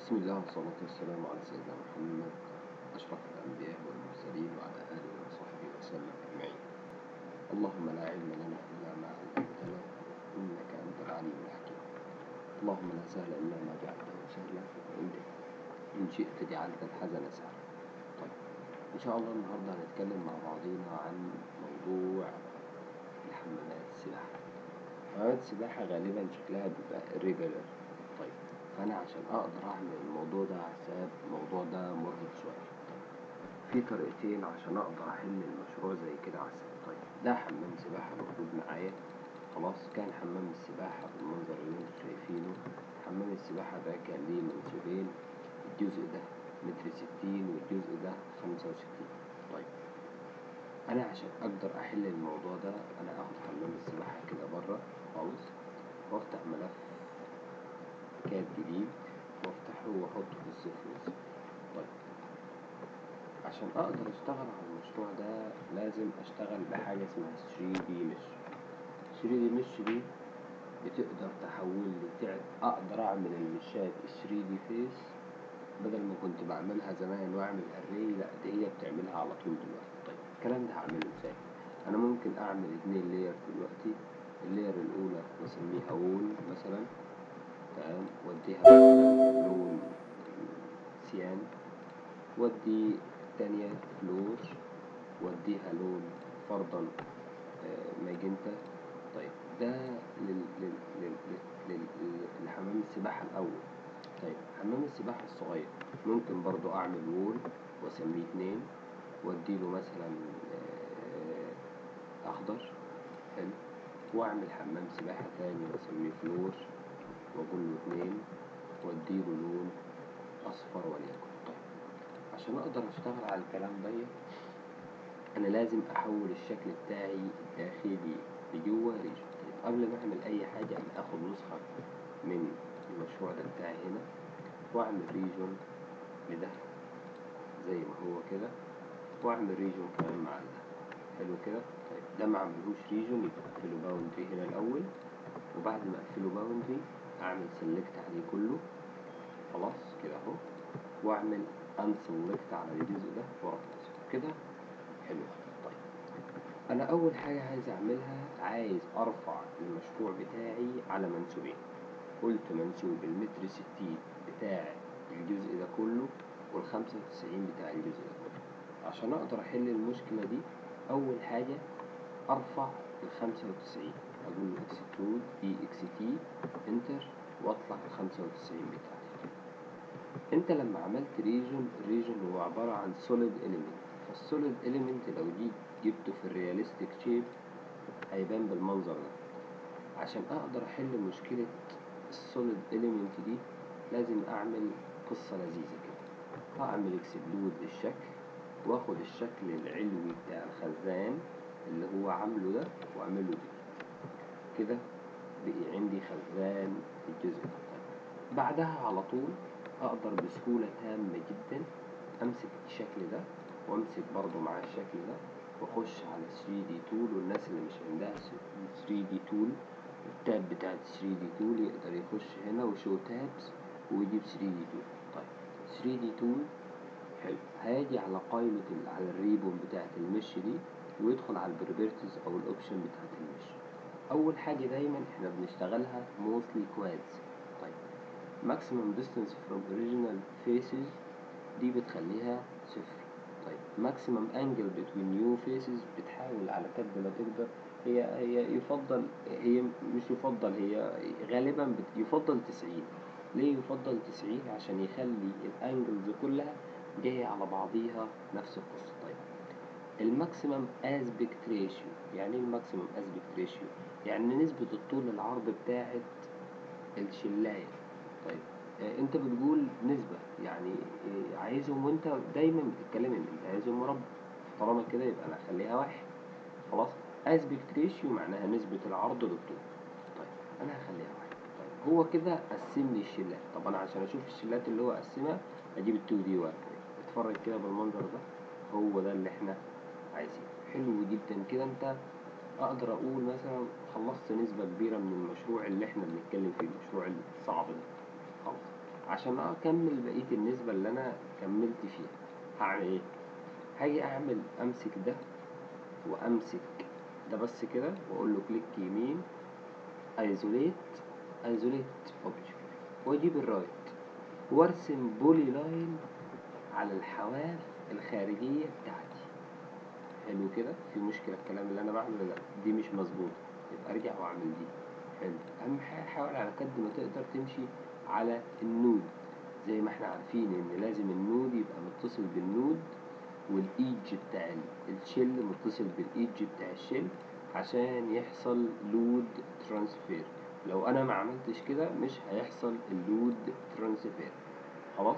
بسم الله والصلاة والسلام على سيدنا محمد أشرف الأنبياء والمرسلين وعلى آله وصحبه وسلم أجمعين اللهم لا علم لنا إلا ما علمتنا إنك أنت العليم الحكيم اللهم لا سهل إلا ما جعلته سهلا وإن إن شئت جعلت الحزن سهلا طيب إن شاء الله النهاردة هنتكلم مع بعضينا عن موضوع الحمامات السباحة حمامات السباحة غالبا شكلها بيبقى irregular طيب فأنا عشان أقدر أعمل الموضوع ده على حساب الموضوع ده مرهق شوية طيب في طريقتين عشان أقدر أحل المشروع زي كده على حساب طيب ده حمام سباحة موجود معايا خلاص كان حمام السباحة بالمنظر اللي انتوا شايفينه حمام السباحة ده كان ليه منسوبين الجزء ده متر ستين والجزء ده خمسة وستين طيب أنا عشان أقدر أحل الموضوع ده أنا آخد حمام السباحة كده بره خالص وأفتح ملف كاد جديد وافتحه واحطه في الصفر والصفر طيب عشان اقدر اشتغل على المشروع ده لازم اشتغل بحاجة اسمها 3D مش 3D مش دي بتقدر تحول لي تعد اقدر اعمل المشات 3D فيس بدل ما كنت بعملها زمان واعمل اري لا دي هي بتعملها على طول دلوقتي طيب الكلام ده هعمله ازاي انا ممكن اعمل اتنين لاير دلوقتي اللاير الاولى بسميها وول مثلا تمام واديها مثلا لون سيان وادي التانية فلور واديها لون فرضا آه، ماجنتا طيب ده لل لل لل لل لل- لحمام السباحة الأول طيب حمام السباحة الصغير ممكن برضو أعمل وول وأسميه اتنين وأديله مثلا آه، أخضر حلو وأعمل حمام سباحة تاني وأسميه فلور وأقول له اتنين وأديله لون أصفر وليكن طيب عشان أقدر أشتغل على الكلام ده أنا لازم أحول الشكل بتاعي الداخلي لجوه ريجن طيب قبل ما أعمل أي حاجة أنا آخد نسخة من المشروع ده بتاعي هنا وأعمل ريجون لده زي ما هو كده وأعمل ريجون كمان مع ده حلو كده طيب ده ما عملهوش ريجون يبقى أقفله باوندري هنا الأول وبعد ما أقفله باوندري أعمل سيلكت عليه كله خلاص كده أهو وأعمل أنسلكت على الجزء ده وأروح نازله كده حلو طيب أنا أول حاجة عايز أعملها عايز أرفع المشروع بتاعي على منسوبين قلت منسوب المتر ستين بتاع الجزء ده كله والخمسة وتسعين بتاع الجزء ده كله عشان أقدر أحل المشكلة دي أول حاجة أرفع الخمسة وتسعين أقول له اكسترود بي اكس تي انتر وأطلع الخمسة وتسعين بتاعتي انت لما عملت ريجن الريجن هو عبارة عن solid element فالسوليد element لو جيت جبته في الرياليستيك شيب هيبان بالمنظر ده عشان اقدر احل مشكلة السوليد element دي لازم اعمل قصة لذيذة كده هعمل اكسبلود للشكل واخد الشكل العلوي بتاع الخزان اللي هو عامله ده واعمله دي كده بقي عندي خزان في الجزء ده طيب بعدها على طول اقدر بسهولة تامة جدا امسك الشكل ده وامسك برضو مع الشكل ده واخش على 3D tool والناس اللي مش عندها 3D tool التاب بتاعت 3D tool يقدر يخش هنا وشو تابس ويجيب 3D tool طيب 3D tool حلو هاجي على قائمة ال- على الريبون بتاعت المش دي ويدخل على البربرتيز او الاوبشن بتاعت المش اول حاجة دايما احنا بنشتغلها mostly quads طيب maximum distance from original faces دي بتخليها صفر طيب maximum angle between new faces بتحاول على قد ما تقدر هي هي يفضل هي مش يفضل هي غالبا بت- يفضل 90 ليه يفضل 90 عشان يخلي الانجلز كلها جاية على بعضيها نفس القصة طيب الماكسيمم اسبكت ريشيو يعني ايه الماكسيمم اسبكت ريشيو يعني نسبة الطول العرض بتاعت الشلاية طيب آه، انت بتقول نسبة يعني آه، عايزهم وانت دايما بتتكلم ان انت عايزهم مربع طالما كده يبقى انا هخليها واحد خلاص اسبكت ريشيو معناها نسبة العرض للطول طيب انا هخليها واحد طيب هو كده قسم لي الشلات طب انا عشان اشوف الشلات اللي هو قسمها اجيب التو دي وارفع اتفرج كده بالمنظر ده هو ده اللي احنا عايزينه حلو جدا كده انت اقدر اقول مثلا خلصت نسبة كبيرة من المشروع اللي احنا بنتكلم فيه المشروع الصعب ده خلاص عشان اكمل بقيه النسبه اللي انا كملت فيها هعمل ايه هاجي اعمل امسك ده وامسك ده بس كده واقول له كليك يمين ايزوليت ايزوليت اوبجكت واجيب الرايت وارسم بولي لاين على الحواف الخارجيه بتاعتي حلو كده في مشكله الكلام اللي انا بعمله لا دي مش مظبوطه يبقى ارجع واعمل دي حلو اهم حاجه حاول على قد ما تقدر تمشي على النود زي ما احنا عارفين ان لازم النود يبقى متصل بالنود والايدج بتاع الشيل متصل بالايدج بتاع الشيل عشان يحصل لود ترانسفير لو انا ما عملتش كده مش هيحصل اللود ترانسفير خلاص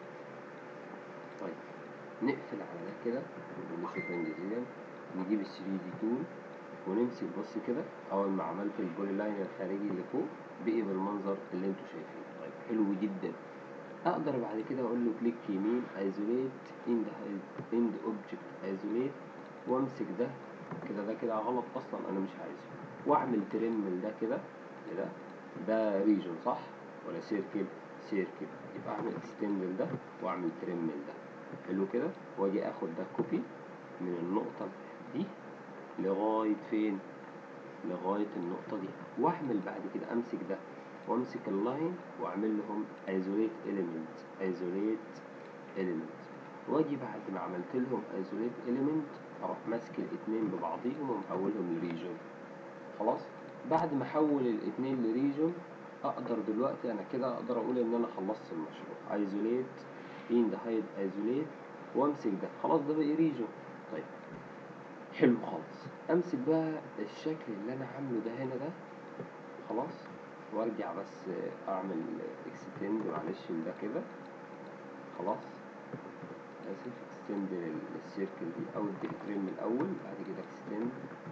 طيب نقفل على ده كده ونقول له شكرا جزيلا نجيب ال 3 دي تول ونمسك بص كده اول ما عملت البولي لاين الخارجي اللي فوق بقي بالمنظر اللي انتوا شايفينه طيب حلو جدا اقدر بعد كده اقول له كليك يمين ايزوليت اند اند اوبجكت ايزوليت وامسك ده كده ده كده غلط اصلا انا مش عايزه واعمل ترم لده كده لده ده ريجن صح ولا سيركل سيركل يبقى اعمل اكستند لده واعمل ترم لده حلو كده واجي اخد ده كوبي من النقطه دي لغايه فين لغايه النقطه دي واعمل بعد كده امسك ده وامسك اللاين واعمل لهم isolate element isolate element واجي بعد ما عملت لهم isolate element اروح ماسك الاتنين ببعضيهم ومحولهم لريجن خلاص بعد ما احول الاتنين لريجن اقدر دلوقتي انا كده اقدر اقول ان انا خلصت المشروع isolate in the hide isolate وامسك ده خلاص ده بقى ريجن طيب حلو خالص امسك بقى الشكل اللي انا عامله ده هنا ده خلاص وارجع بس اعمل اكستند معلش لده كده خلاص اسف اكستند للسيركل دي او ادي ترم الاول بعد كده اكستند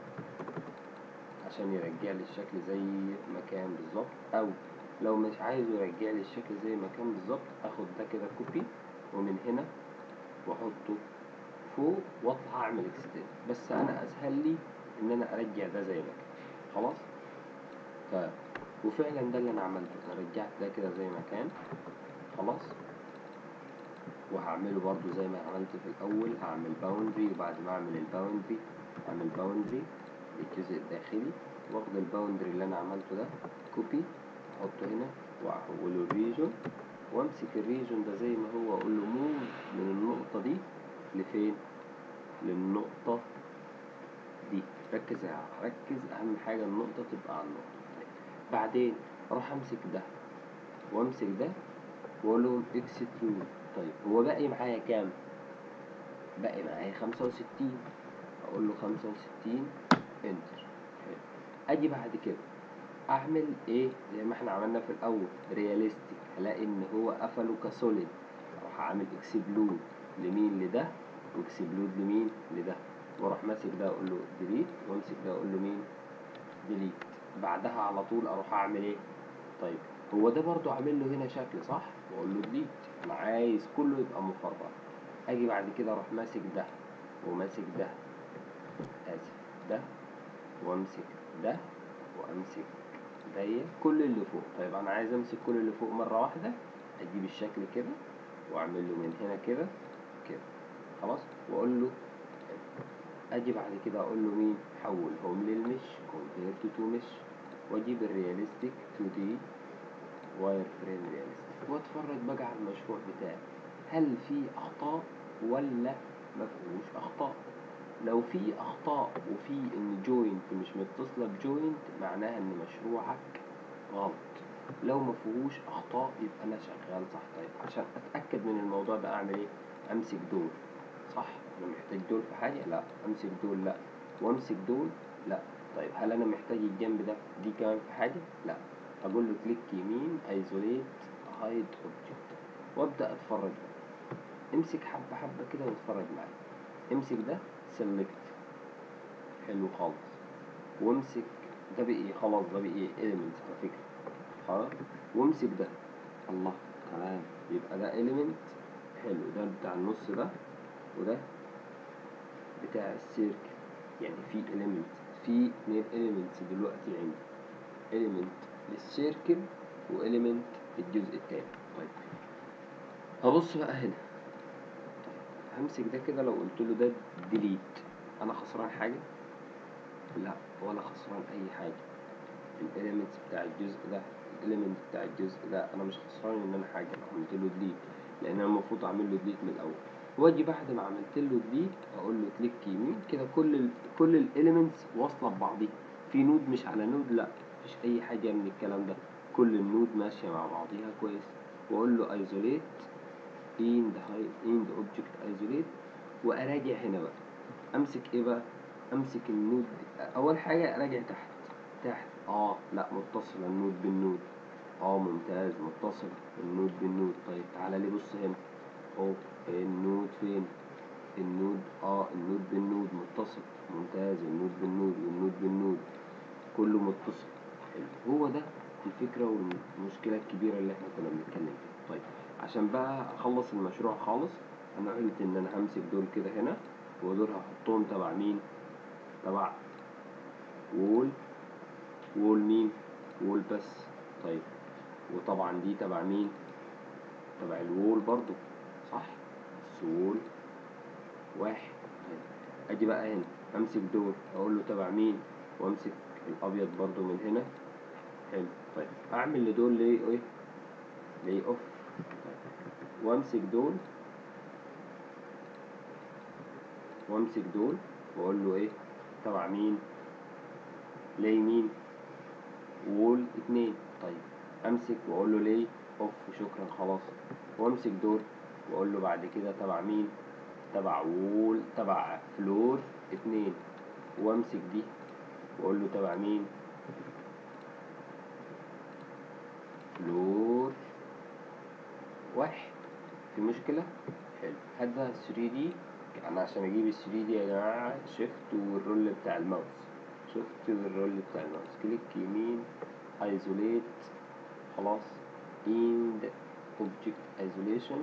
عشان يرجع لي الشكل زي ما كان بالظبط او لو مش عايزه يرجع لي الشكل زي ما كان بالظبط اخد ده كده كوبي ومن هنا واحطه فوق واطلع اعمل اكستند بس انا اسهل لي ان انا ارجع ده زي ما كان خلاص طيب وفعلا ده اللي انا عملته انا رجعت ده كده زي ما كان خلاص وهعمله برضو زي ما عملت في الاول هعمل باوندري وبعد ما اعمل الباوندري اعمل باوندري للجزء الداخلي واخد الباوندري اللي انا عملته ده كوبي احطه هنا واحوله الريجون وامسك الريجون ده زي ما هو اقول له موف من النقطة دي لفين للنقطة دي ركز ركز اهم حاجة النقطة تبقى على النقطة بعدين اروح امسك ده وامسك ده واقول لهم اكسترود طيب هو باقي معايا كام باقي معايا خمسة وستين اقول له خمسة وستين انتر حلو اجي بعد كده اعمل ايه زي ما احنا عملنا في الاول رياليستيك الاقي ان هو قفله كسوليد اروح اعمل اكسبلود لمين لده واكسبلود لمين لده واروح ماسك ده اقول له ديليت وامسك ده اقول له مين ديليت بعدها على طول اروح اعمل ايه طيب هو ده برضو عامل له هنا شكل صح واقول له ديليت انا عايز كله يبقى مفرغ اجي بعد كده اروح ماسك ده وماسك ده اسف ده وامسك ده وامسك ده كل اللي فوق طيب انا عايز امسك كل اللي فوق مره واحده اجيب الشكل كده واعمل له من هنا كده كده خلاص واقول له اجي بعد كده اقول له مين حولهم للمش convert to مش واجيب الرياليستيك 2 دي واير فريم رياليستيك واتفرج بقى على المشروع بتاعي هل في اخطاء ولا ما فيهوش اخطاء لو في اخطاء وفي ان جوينت مش متصله بجوينت معناها ان مشروعك غلط لو ما فيهوش اخطاء يبقى انا شغال صح طيب عشان اتاكد من الموضوع ده اعمل ايه امسك دول صح انا محتاج دول في حاجه لا امسك دول لا وامسك دول لا طيب هل انا محتاج الجنب ده دي كمان في حاجه لا اقول له كليك يمين ايزوليت هايد اوبجكت وابدا اتفرج امسك حبه حبه كده واتفرج معايا امسك ده سيلكت حلو خالص وامسك ده بقي خلاص ده بقي element على فكره خلاص وامسك ده الله تمام يبقى ده element حلو ده بتاع النص ده وده بتاع السيركل يعني في element في اتنين elements دلوقتي عندي element للسيركل و element للجزء التاني طيب هبص بقى هنا همسك ده كده لو قلت له ده ديليت انا خسران حاجه لا ولا خسران اي حاجه الاليمنتس بتاع الجزء ده الاليمنت بتاع الجزء ده انا مش خسران ان انا حاجه لو عملت له ديليت لان انا المفروض اعمل له ديليت من الاول واجي بعد ما عملت له ديليت اقول له كليك يمين كده كل ال كل الاليمنتس واصله ببعضيها في نود مش على نود لا مفيش اي حاجه من الكلام ده كل النود ماشيه مع بعضيها كويس واقول له ايزوليت in the high in the object isolate واراجع هنا بقى امسك ايه بقى امسك النود اول حاجه اراجع تحت تحت اه لا متصله النود بالنود اه ممتاز متصل النود بالنود طيب تعالى لي بص هنا اهو النود فين النود اه النود بالنود متصل ممتاز النود بالنود والنود بالنود كله متصل حلو هو ده الفكرة والمشكلة الكبيرة اللي احنا كنا بنتكلم فيها طيب عشان بقى اخلص المشروع خالص انا قلت ان انا همسك دول كده هنا ودول هحطهم تبع مين تبع وول وول مين وول بس طيب وطبعا دي تبع مين تبع الوول برضو صح بس وول واحد طيب اجي بقى هنا امسك دول اقول له تبع مين وامسك الابيض برضو من هنا حلو طيب اعمل لدول ليه ايه ليه اوف طيب. وامسك دول وامسك دول واقول له ايه تبع مين ليه مين وول اتنين طيب امسك واقول له ليه اوف شكرا خلاص وامسك دول واقول له بعد كده تبع مين تبع وول تبع فلور اتنين وامسك دي واقول له تبع مين فلور واحد في مشكلة حلو هات بقى 3 دي انا عشان اجيب ال 3 دي يا جماعة شيفت والرول بتاع الماوس شيفت والرول بتاع الماوس كليك يمين ايزوليت خلاص in the object isolation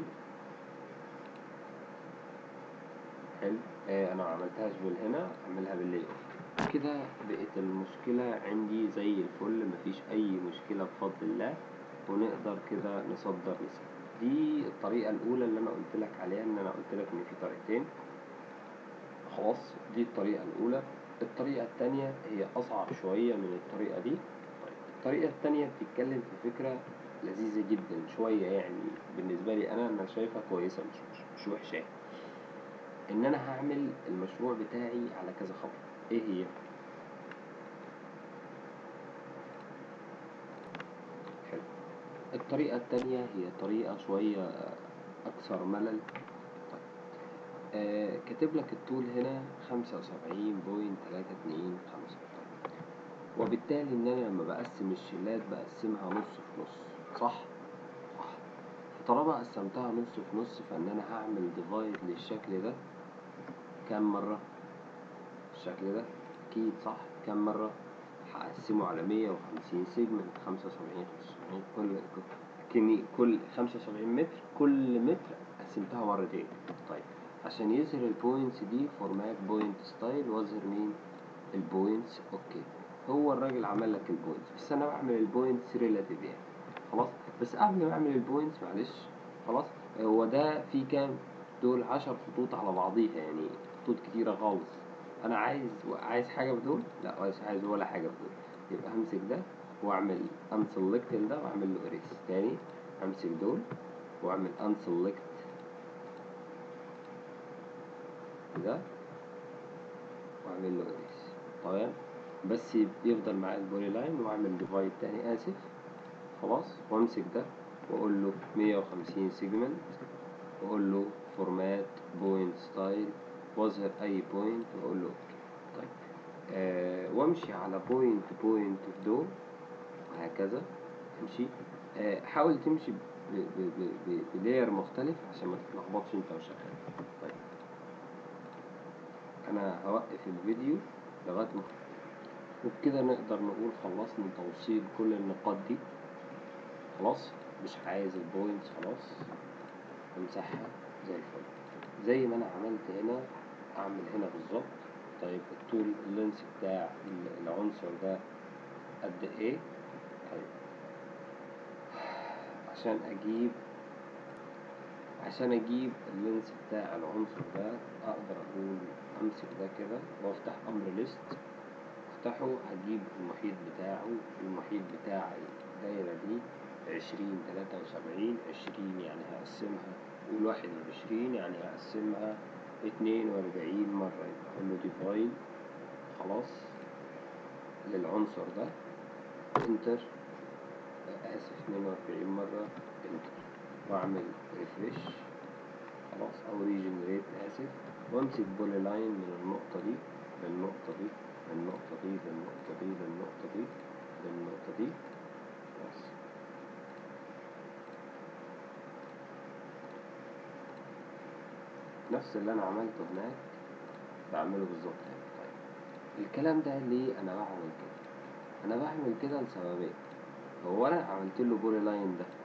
حلو آه انا ما عملتهاش بالهنا اعملها باللاي اوف كده بقت المشكلة عندي زي الفل مفيش اي مشكلة بفضل الله ونقدر كده نصدر لسه دي الطريقة الأولى اللي أنا قلت لك عليها إن أنا قلت لك إن في طريقتين خلاص دي الطريقة الأولى الطريقة التانية هي أصعب شوية من الطريقة دي طيب الطريقة التانية بتتكلم في فكرة لذيذة جدا شوية يعني بالنسبة لي أنا أنا شايفها كويسة مش مش, مش وحشة يعني. إن أنا هعمل المشروع بتاعي على كذا خطوة إيه هي؟ حلو الطريقة التانية هي طريقة شوية أكثر ملل طيب. آه كاتب لك الطول هنا خمسة وسبعين بوينت تلاتة اتنين خمسة طيب. وبالتالي إن أنا لما بقسم الشلات بقسمها نص في نص صح؟ صح فطالما قسمتها نص في نص فإن أنا هعمل ديفايد للشكل ده كام مرة؟ الشكل ده أكيد صح كام مرة؟ هقسمه على مية وخمسين سيجمنت خمسة وسبعين خمسة وسبعين كل كمي كل خمسة وسبعين متر كل متر قسمتها مرتين طيب عشان يظهر البوينتس دي فورمات بوينت ستايل واظهر مين البوينتس اوكي هو الراجل عمل لك البوينتس بس انا بعمل البوينتس ريلاتيف يعني خلاص بس قبل ما اعمل البوينتس معلش خلاص هو ده في كام دول عشر خطوط على بعضيها يعني خطوط كتيرة خالص انا عايز عايز حاجة بدول لا مش عايز ولا حاجة بدول يبقى همسك ده واعمل unselect ده واعمل له erase تاني همسك دول واعمل unselect ده واعمل له erase تمام بس يفضل معايا البولي لاين واعمل ديفايد تاني اسف خلاص وامسك ده واقول له 150 سيجمنت واقول له فورمات بوينت ستايل واظهر اي بوينت واقول له اوكي طيب آه وامشي على بوينت بوينت في دول وهكذا امشي آه حاول تمشي بلاير مختلف عشان ما تتلخبطش انت وشغال طيب انا هوقف الفيديو لغايه ما وبكده نقدر نقول خلصنا توصيل كل النقاط دي خلاص مش عايز البوينتس خلاص امسحها زي الفل زي ما انا عملت هنا اعمل هنا بالظبط طيب الطول اللينس بتاع العنصر ده قد ايه طيب عشان اجيب عشان اجيب اللينس بتاع العنصر ده اقدر اقول امسك ده كده وافتح امر ليست افتحه هجيب المحيط بتاعه المحيط بتاع الدايرة دي عشرين تلاتة وسبعين عشرين يعني هقسمها قول واحد وعشرين يعني هقسمها اتنين واربعين مرة يبقى اقول له ديفايد خلاص للعنصر ده انتر اسف اتنين واربعين مرة انتر واعمل ريفريش خلاص او ريجنريت اسف وامسك بولي لاين من النقطة دي للنقطة دي للنقطة دي للنقطة دي للنقطة دي للنقطة دي بس نفس اللي انا عملته هناك بعمله بالظبط هنا طيب الكلام ده ليه انا بعمل كده انا بعمل كده لسببين هو انا عملت له بولي لاين ده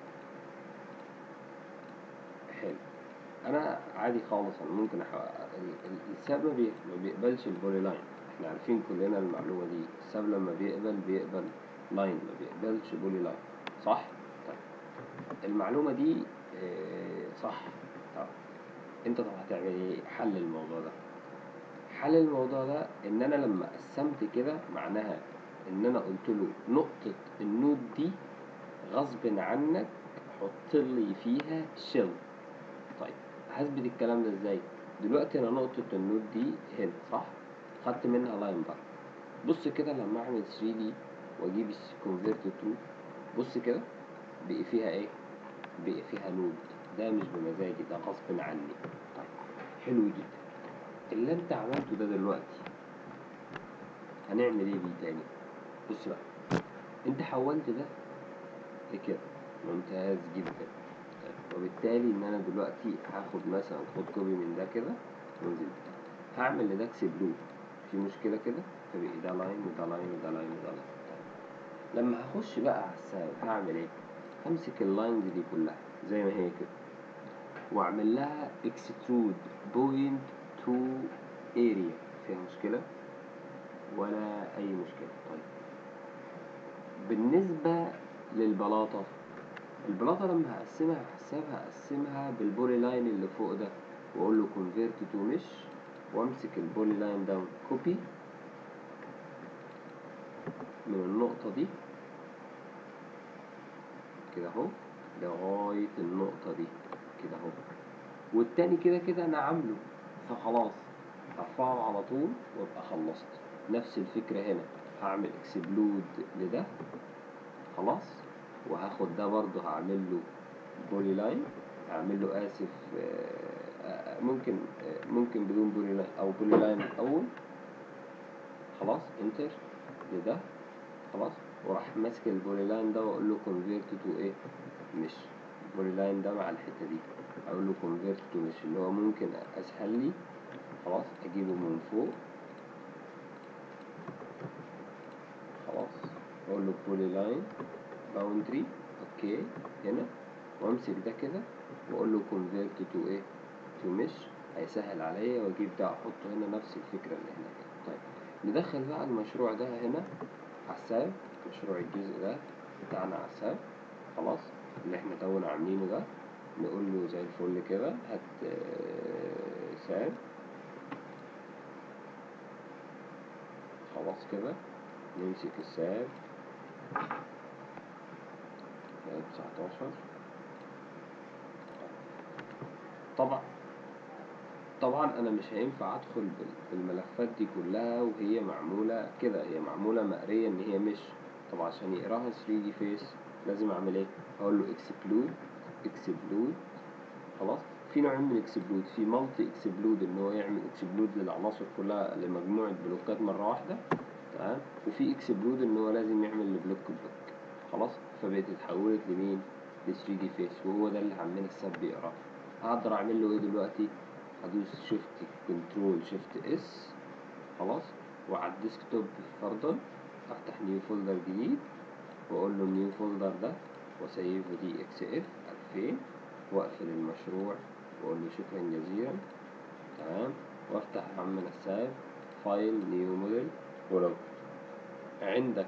حلو انا عادي خالص انا ممكن أحقق الساب ما, بي... ما بيقبلش البولي لاين احنا عارفين كلنا المعلومة دي الساب لما بيقبل بيقبل لاين ما بيقبلش بولي لاين صح؟ طيب المعلومة دي اه صح طب انت طب هتعمل ايه حل الموضوع ده حل الموضوع ده ان انا لما قسمت كده معناها ان انا قلت له نقطة النود دي غصب عنك حط لي فيها شيل طيب هثبت الكلام ده ازاي دلوقتي انا نقطة النود دي هنا صح خدت منها لاين بره بص كده لما اعمل 3 دي واجيب convert to بص كده بقي فيها ايه بقي فيها نود ده مش بمزاجي ده غصب عني طيب حلو جدا اللي انت عملته ده دلوقتي هنعمل ايه بيه تاني بص بقى انت حولت ده لكده ممتاز جدا طيب وبالتالي ان انا دلوقتي هاخد مثلا خد كوبي من ده كده وانزل ده هعمل لده اكسبلود في مشكلة كده فبقي ده لاين وده لاين وده لاين وده لاين طيب. لما هخش بقى على الساب هعمل ايه همسك اللاينز دي كلها زي ما هي كده واعمل لها اكسترود بوينت تو اريا فيها مشكلة ولا اي مشكلة طيب بالنسبة للبلاطة البلاطة لما هقسمها هحسبها هقسمها بالبولي لاين اللي فوق ده واقول له convert to mesh وامسك البولي لاين ده كوبي من النقطة دي كده اهو لغاية النقطة دي كده اهو والتاني كده كده انا عامله فخلاص هرفعه على طول وابقى خلصت نفس الفكرة هنا هعمل اكسبلود لده خلاص وهاخد ده برضه هعمل له بولي لاين هعمل له اسف ممكن ممكن بدون بولي لاين او بولي لاين الاول خلاص انتر لده خلاص وراح ماسك البولي لاين ده واقول له convert to ايه مش البولي لاين ده مع الحته دي اقول له convert to مش اللي هو ممكن اسهل لي خلاص اجيبه من فوق خلاص اقول له بولي لاين باوندري اوكي هنا وامسك ده كده واقول له convert to ايه to mesh هيسهل عليا واجيب ده احطه هنا نفس الفكره اللي هنا كده طيب ندخل بقى المشروع ده هنا على الساب مشروع الجزء ده بتاعنا على الساب خلاص اللي احنا تونا عاملينه ده نقول له زي الفل كده هات ساب خلاص كده نمسك الساب تسعتاشر طبعا طبعا انا مش هينفع ادخل بالملفات دي كلها وهي معمولة كده هي معمولة مقرية ان هي مش طب عشان يقراها 3 دي فيس لازم اعمل ايه اقول له اكسبلود اكسبلود خلاص في نوعين من الاكسبلود في مالتي اكسبلود ان هو يعمل اكسبلود للعناصر كلها لمجموعة بلوكات مرة واحدة تمام وفي اكسبلود ان هو لازم يعمل لبلوك بلوك خلاص فبقت اتحولت لمين ل 3 دي فيس وهو ده اللي عمال الساب بيقراه هقدر اعمل له ايه دلوقتي هدوس شيفت كنترول شيفت اس خلاص وعلى الديسكتوب فرضا افتح نيو فولدر جديد واقول له نيو فولدر ده وسيفه دي اكس اف 2000 واقفل المشروع واقول له شكرا جزيلا تمام وافتح عم الساب فايل نيو موديل ولو عندك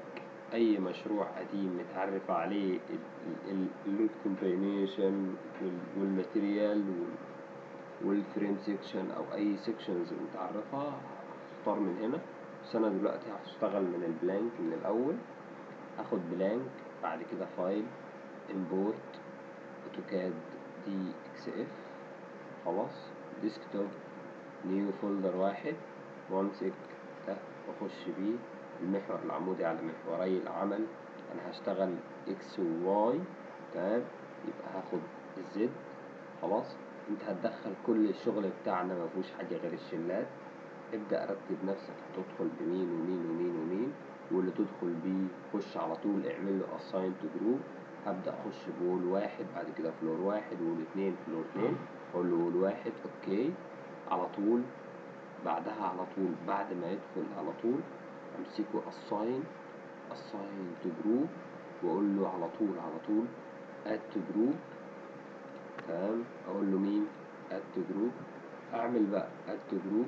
اي مشروع قديم متعرف عليه اللود كومبينيشن والماتيريال والفريم سيكشن او اي سيكشنز متعرفة اختار من هنا بس انا دلوقتي هشتغل من البلانك من الاول هاخد بلانك بعد كده فايل امبورت اوتوكاد دي اكس اف خلاص ديسكتوب نيو فولدر واحد وامسك ده واخش بيه المحور العمودي على محوري العمل انا هشتغل اكس وواي تمام يبقى هاخد الزد خلاص انت هتدخل كل الشغل بتاعنا ما فيهوش حاجه غير الشلات ابدا رتب نفسك هتدخل بمين ومين ومين ومين واللي تدخل بيه خش على طول اعمل له assign to group هبدا اخش بول واحد بعد كده فلور واحد وول اتنين فلور اتنين اقول له وول واحد اوكي على طول بعدها على طول بعد ما يدخل على طول امسكه assign assign to group واقول له على طول على طول add to group تمام اقول له مين add to group اعمل بقى add to group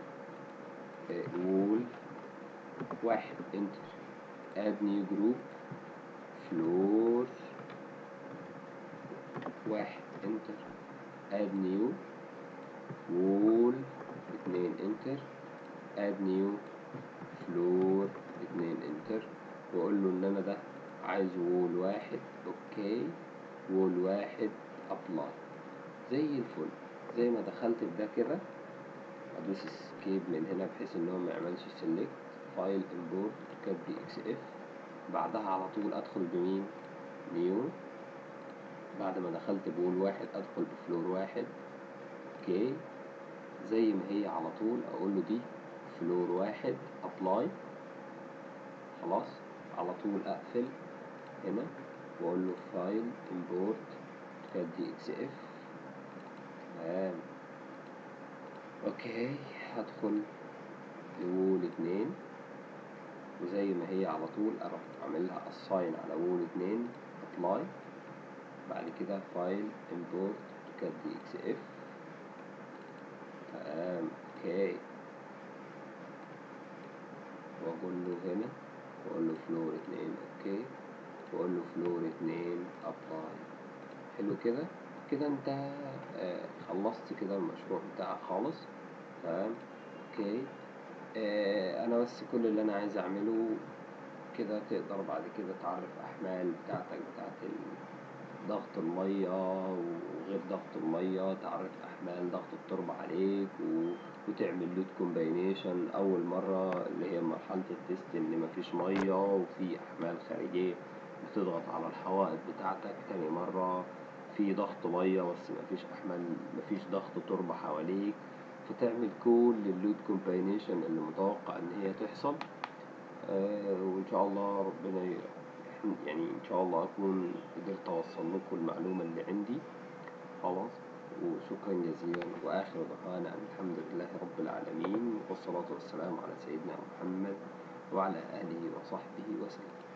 وول واحد انتر add new group فلور واحد انتر add new وول اتنين انتر add new فلور اتنين انتر واقول له ان انا ده عايز وول واحد اوكي وول واحد ابلاي زي الفل زي ما دخلت في ده كده ادوس اسكيب من هنا بحيث ان هو ما يعملش سيلكت فايل امبورت كات بي اكس اف بعدها على طول ادخل بمين نيو بعد ما دخلت بول واحد ادخل بفلور واحد اوكي زي ما هي على طول اقول له دي فلور واحد ابلاي خلاص على طول اقفل هنا واقول له فايل امبورت كات دي اكس اف تمام اوكي هدخل لوول اتنين وزي ما هي على طول اروح اعملها assign على وول اتنين apply بعد كده فايل import كات دي اكس اف تمام اوكي واقول له هنا واقول له فلور اتنين اوكي واقول له فلور اتنين apply حلو كده كده انت آه خلصت كده المشروع بتاعك خالص تمام اوكي آه انا بس كل اللي انا عايز اعمله كده تقدر بعد كده تعرف احمال بتاعتك بتاعت ضغط المية وغير ضغط المية تعرف احمال ضغط التربة عليك و... وتعمل لود كومبينيشن اول مرة اللي هي مرحلة التست ان مفيش مية وفي احمال خارجية بتضغط على الحوائط بتاعتك تاني مرة في ضغط مية بس مفيش احمال مفيش ضغط تربة حواليك فتعمل كل اللود كومباينيشن اللي متوقع ان هي تحصل آه وان شاء الله ربنا ي... يعني ان شاء الله اكون قدرت اوصل لكم المعلومة اللي عندي خلاص وشكرا جزيلا واخر دعوانا ان الحمد لله رب العالمين والصلاة والسلام على سيدنا محمد وعلى اله وصحبه وسلم